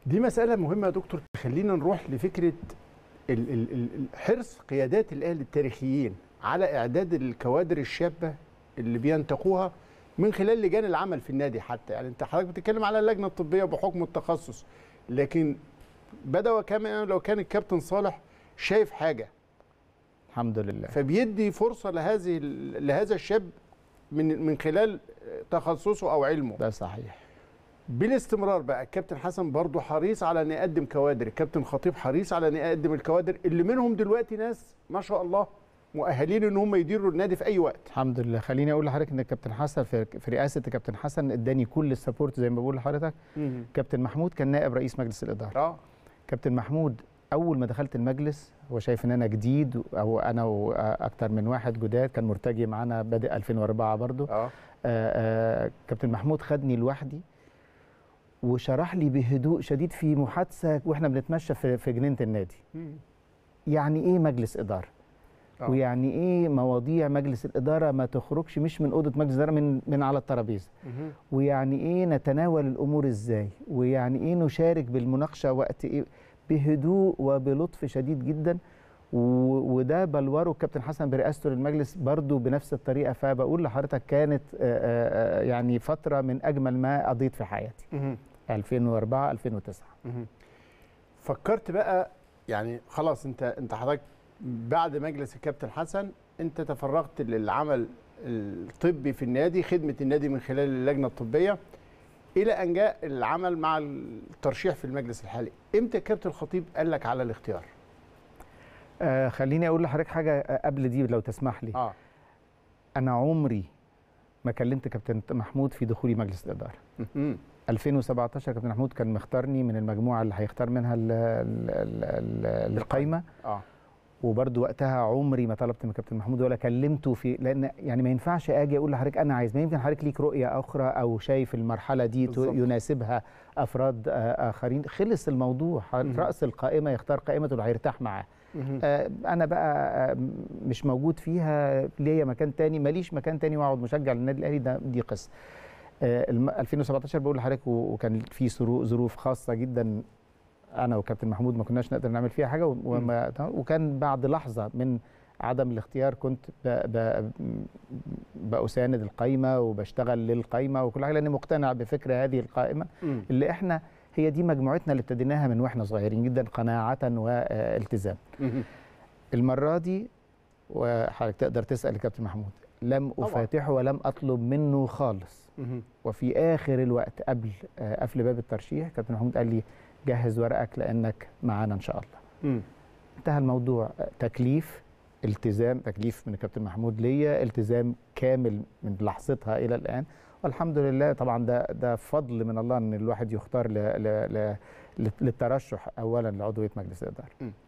دي مسألة مهمة يا دكتور تخلينا نروح لفكرة ال- ال- ال- ال- حرص قيادات الأهلي التاريخيين على إعداد الكوادر الشابة اللي بينتقوها من خلال لجان العمل في النادي حتى يعني أنت حضرتك بتتكلم على اللجنة الطبية بحكم التخصص لكن بدا وكما لو كان الكابتن صالح شايف حاجة الحمد لله فبيدي فرصة لهذه لهذا الشاب من من خلال تخصصه أو علمه ده صحيح بالاستمرار بقى الكابتن حسن برضه حريص على ان يقدم كوادر الكابتن خطيب حريص على ان يقدم الكوادر اللي منهم دلوقتي ناس ما شاء الله مؤهلين ان هم يديروا النادي في اي وقت الحمد لله خليني اقول لحضرتك ان الكابتن حسن في, في رئاسه الكابتن حسن اداني كل السبورت زي ما بقول لحضرتك كابتن محمود كان نائب رئيس مجلس الاداره اه كابتن محمود اول ما دخلت المجلس هو شايف ان انا جديد او انا واكتر من واحد جداد كان مرتجي معانا بادئ 2004 برضو اه آه، آه، كابتن محمود خدني لوحدي وشرح لي بهدوء شديد في محادثه واحنا بنتمشى في في جنينه النادي يعني ايه مجلس اداره آه. ويعني ايه مواضيع مجلس الاداره ما تخرجش مش من اوضه مجلس الاداره من من على الترابيزه مهم. ويعني ايه نتناول الامور ازاي ويعني ايه نشارك بالمناقشه وقت ايه بهدوء وبلطف شديد جدا و- وده بلوره الكابتن حسن برئاسته للمجلس برضو بنفس الطريقه فبقول لحضرتك كانت آه، آه، آه، يعني فتره من اجمل ما قضيت في حياتي مهم. 2004 2009 مهم. فكرت بقى يعني خلاص انت انت حضرتك بعد مجلس الكابتن حسن انت تفرغت للعمل الطبي في النادي خدمه النادي من خلال اللجنه الطبيه الى ان جاء العمل مع الترشيح في المجلس الحالي امتى كابتن الخطيب قال لك على الاختيار آه خليني اقول لحضرتك حاجه آه، قبل دي لو تسمح لي اه انا عمري ما كلمت كابتن محمود في دخولي مجلس الاداره مهم. 2017 كابتن محمود كان مختارني من المجموعه اللي هيختار منها ال- ال- ال- ال- القايمه اه وبرده وقتها عمري ما طلبت من كابتن محمود ولا كلمته في لان يعني ما ينفعش اجي اقول لحضرتك انا عايز ما يمكن حضرتك ليك رؤيه اخرى او شايف المرحله دي تو- بالظبط. يناسبها افراد آه، اخرين خلص الموضوع مهم. راس القائمه يختار قائمته اللي هيرتاح معاه مهم. آه، انا بقى آه، مش موجود فيها ليا مكان تاني ماليش مكان تاني واقعد مشجع للنادي الاهلي ده دي قصه آه، الم- 2017 بقول لحضرتك و- وكان في ظرو- ظروف خاصه جدا انا وكابتن محمود ما كناش نقدر نعمل فيها حاجه و- وما وكان بعد لحظه من عدم الاختيار كنت ب... ب... بأساند القايمه وبشتغل للقايمه وكل حاجه لاني مقتنع بفكره هذه القائمه مم. اللي احنا هي دي مجموعتنا اللي ابتديناها من واحنا صغيرين جدا قناعه والتزام مهم. المره دي وحضرتك تقدر تسال الكابتن محمود لم طبعاً. افاتحه ولم اطلب منه خالص مهم. وفي اخر الوقت قبل آه، قفل باب الترشيح كابتن محمود قال لي جهز ورقك لانك معانا ان شاء الله مم. انتهى الموضوع آه، تكليف التزام تكليف من الكابتن محمود ليا التزام كامل من لحظتها الى الان والحمد لله طبعا ده ده فضل من الله ان الواحد يختار ل ل ل للترشح اولا لعضويه مجلس الاداره